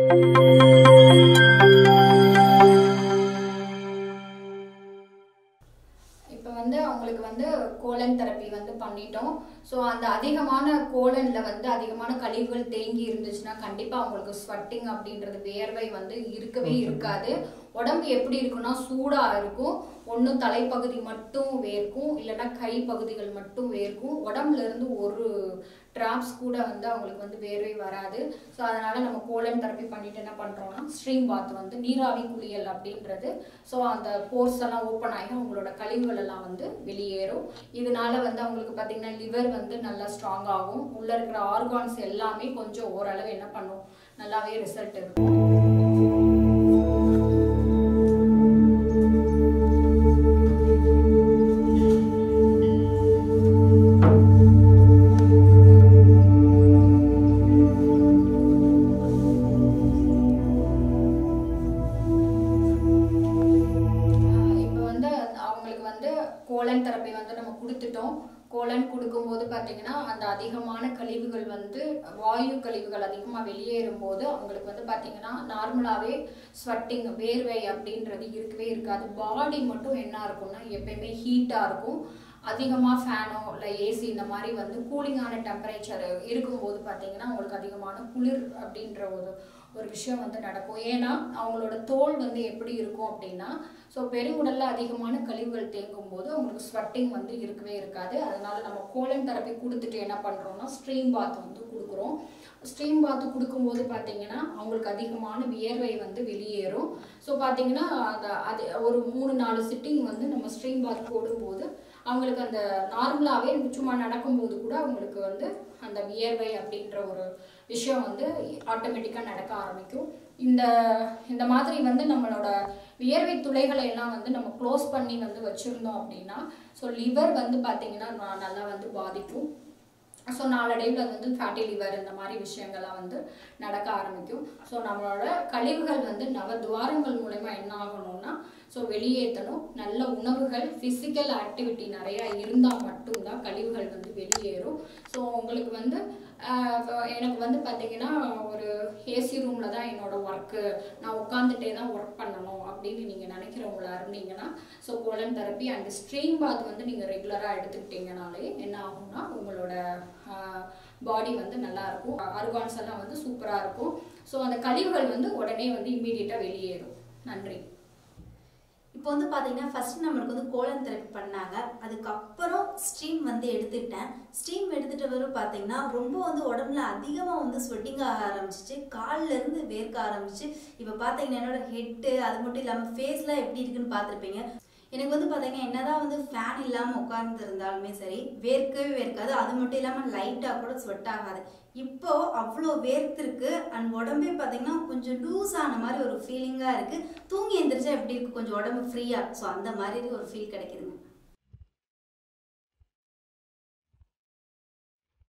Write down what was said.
இப்போ வந்து அவங்களுக்கு வந்து கோலன் தெரப்பி வந்து பண்ணிட்டோம் ஸோ அந்த அதிகமான கோலன்ல வந்து அதிகமான கழிவுகள் தேங்கி இருந்துச்சுன்னா கண்டிப்பாக அவங்களுக்கு ஸ்வெட்டிங் அப்படின்றது வேர்வை வந்து இருக்கவே இருக்காது உடம்பு எப்படி இருக்குன்னா சூடாக இருக்கும் ஒன்று தலைப்பகுதி மட்டும் வேர்க்கும் இல்லைன்னா கை பகுதிகள் மட்டும் வேர்க்கும் உடம்புல இருந்து ஒரு டிராப்ஸ் கூட வந்து அவங்களுக்கு வந்து வேர்வை வராது ஸோ அதனால நம்ம கோலன் தெரப்பி பண்ணிட்டு என்ன பண்ணுறோம்னா ஸ்ட்ரீம் பாத் வந்து நீராவி குளியல் அப்படின்றது ஸோ அந்த போர்ஸ் எல்லாம் ஓப்பன் ஆகி அவங்களோட கழிவுகள் எல்லாம் வந்து வெளியேறும் இதனால வந்து அவங்களுக்கு பார்த்தீங்கன்னா லிவர் வந்து நல்லா ஸ்ட்ராங் ஆகும் உள்ள இருக்கிற ஆர்கான்ஸ் எல்லாமே கொஞ்சம் ஓரளவு என்ன பண்ணும் நல்லாவே ரிசல்ட் இருக்கும் இப்போ வந்து அவங்களுக்கு வந்து கோலன் தெரப்பி வந்து நம்ம கொடுத்துட்டோம் கோலன் கொடுக்கும்போது பார்த்தீங்கன்னா அந்த அதிகமான கழிவுகள் வந்து வாயு கழிவுகள் அதிகமாக வெளியேறும் போது அவங்களுக்கு வந்து பார்த்தீங்கன்னா நார்மலாகவே ஸ்வெட்டிங் வேர்வை அப்படின்றது இருக்கவே இருக்காது பாடி மட்டும் என்ன இருக்கும்னா எப்பயுமே ஹீட்டாக இருக்கும் அதிகமாக ஃபேனோ இல்லை ஏசி இந்த மாதிரி வந்து கூலிங்கான டெம்பரேச்சர் இருக்கும்போது பார்த்தீங்கன்னா அவங்களுக்கு அதிகமான குளிர் அப்படின்ற ஒரு ஒரு விஷயம் வந்து நடக்கும் ஏன்னா அவங்களோட தோல் வந்து எப்படி இருக்கும் அப்படின்னா ஸோ பெருங்குடல்ல அதிகமான கழிவுகள் தேங்கும் போது அவங்களுக்கு ஸ்வெட்டிங் வந்து இருக்கவே இருக்காது அதனால நம்ம கோலன் தெரப்பி கொடுத்துட்டு என்ன பண்ணுறோம்னா ஸ்ட்ரீம் பாத் வந்து கொடுக்குறோம் ஸ்ட்ரீம் பாத் கொடுக்கும்போது பார்த்தீங்கன்னா அவங்களுக்கு அதிகமான வியர்வை வந்து வெளியேறும் ஸோ பார்த்தீங்கன்னா அந்த அது ஒரு மூணு நாலு சிட்டிங் வந்து நம்ம ஸ்ட்ரீம் பாத் போடும்போது அவங்களுக்கு அந்த நார்மலாகவே சும்மா நடக்கும்போது கூட அவங்களுக்கு வந்து அந்த வியர்வை அப்படின்ற ஒரு விஷயம் வந்து ஆட்டோமேட்டிக்காக நடக்க ஆரம்பிக்கும் இந்த இந்த மாதிரி வந்து நம்மளோட வியர்வை துளைகளை எல்லாம் வந்து நம்ம க்ளோஸ் பண்ணி வந்து வச்சுருந்தோம் அப்படின்னா ஸோ லிவர் வந்து பார்த்திங்கன்னா ந- நல்லா வந்து பாதிக்கும் ஸோ நாளடைவில் அது வந்து ஃபேட்டி லிவர் இந்த மாதிரி விஷயங்கள்லாம் வந்து நடக்க ஆரம்பிக்கும் ஸோ நம்மளோட கழிவுகள் வந்து நவ துவாரங்கள் மூலயமா என்ன ஆகணும்னா ஸோ வெளியேற்றணும் நல்ல உணவுகள் ஃபிசிக்கல் ஆக்டிவிட்டி நிறையா இருந்தால் மட்டும்தான் கழிவுகள் வந்து வெளியேறும் ஸோ உங்களுக்கு வந்து ஆஹ், இப்போ எனக்கு வந்து பார்த்தீங்கன்னா ஒரு ஏசி ரூமில் தான் என்னோட ஒர்க்கு நான் உட்காந்துட்டே தான் ஒர்க் பண்ணணும் அப்படின்னு நீங்கள் நினைக்கிறவங்களா இருந்தீங்கன்னா so colon therapy and stream bath வந்து நீங்கள் ரெகுலராக எடுத்துக்கிட்டீங்கனாலே என்ன ஆகும்னா உங்களோட பாடி வந்து நல்லா இருக்கும் ஆர்கான்ஸ் எல்லாம் வந்து சூப்பராக இருக்கும் ஸோ அந்த கழிவுகள் வந்து உடனே வந்து இம்மீடியட்டாக வெளியேறும் நன்றி இப்போ வந்து பார்த்தீங்கன்னா ஃபர்ஸ்ட் நம்மளுக்கு வந்து கோலன் தெரப்பி பண்ணாங்க அதுக்கப்புறம் ஸ்ட்ரீம் வந்து எடுத்துக்கிட்டேன் ஸ்ட்ரீம் எடுத்துட்டு வர பார்த்தீங்கன்னா ரொம்ப வந்து உடம்புல அதிகமாக வந்து ஸ்வெட்டிங் ஆக ஆரம்பிச்சிச்சு கால்ல இருந்து வேர்க்க ஆரம்பிச்சு இப்போ பார்த்தீங்கன்னா என்னோட ஹெட்டு அது மட்டும் இல்லாமல் ஃபேஸ்லாம் எப்படி இருக்குன்னு பார்த்துருப்பீங்க எனக்கு வந்து பார்த்தீங்கன்னா என்னதான் வந்து ஃபேன் இல்லாமல் உட்கார்ந்து இருந்தாலுமே சரி வேர்க்கவே வேர்க்காது அது மட்டும் இல்லாமல் லைட்டாக கூட ஸ்வெட் ஆகாது இப்போ அவ்வளோ வேர்த்திருக்கு அண்ட் உடம்பே பார்த்தீங்கன்னா கொஞ்சம் லூஸ் ஆன மாதிரி ஒரு ஃபீலிங்காக இருக்குது தூங்கி எந்திரிச்சா எப்படி இருக்கு கொஞ்சம் உடம்பு ஃப்ரீயாக ஸோ அந்த மாதிரி ஒரு ஃபீல் கிடைக்குதுங்க